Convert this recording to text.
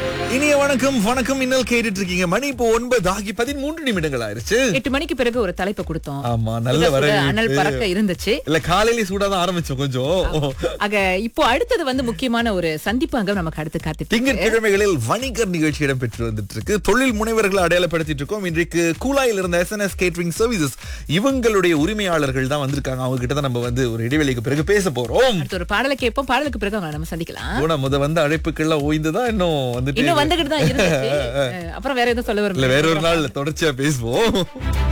இனிய வணக்கம் வணக்கம் இன்னல் கேட்டுட்டு இருக்கீங்க மணி இப்போ ஒன்பது ஆகி பதிமூன்று நிமிடங்கள் ஆயிருச்சு எட்டு மணிக்கு பிறகு ஒரு தலைப்பை கொடுத்தோம் ஆமா நல்ல சுட சுட வரவேற்பு. அனல் பறக்க இருந்துச்சு இல்ல காலையில சூடாதான் ஆரம்பிச்சோம் கொஞ்சம் ஆக இப்போ அடுத்தது வந்து முக்கியமான ஒரு சந்திப்பு அங்கம் நமக்கு அடுத்து காத்துட்டு இருக்கு. திங்கட்கிழமைகளில் வணிகர் நிகழ்ச்சி இடம்பெற்று வந்துட்டு இருக்கு தொழில் முனைவர்களை அடையாளப்படுத்திட்டு இருக்கோம் இன்றைக்கு கூலாயில் இருந்த எஸ்என்எஸ் கேட்டரிங் சர்வீசஸ் இவங்களுடைய உரிமையாளர்கள் தான் வந்திருக்காங்க அவங்க கிட்ட தான் நம்ம வந்து ஒரு இடைவெளிக்கு பிறகு பேச போறோம் அடுத்து ஒரு பாடலை கேட்போம் பாடலுக்கு பிறகு அவங்களை நம்ம சந்திக்கலாம் போன முத வந்து அழைப்புகள்லாம் ஓய்ந்துதான் இன்னும் வந்துட்டு இன்னும் வந்துகிட்டு தான் இருந்துச்சு அஹ், அப்புறம் வேற எதுவும் சொல்ல இல்ல வரும் வேற ஒரு நாள் தொடர்ச்சியா பேசுவோம்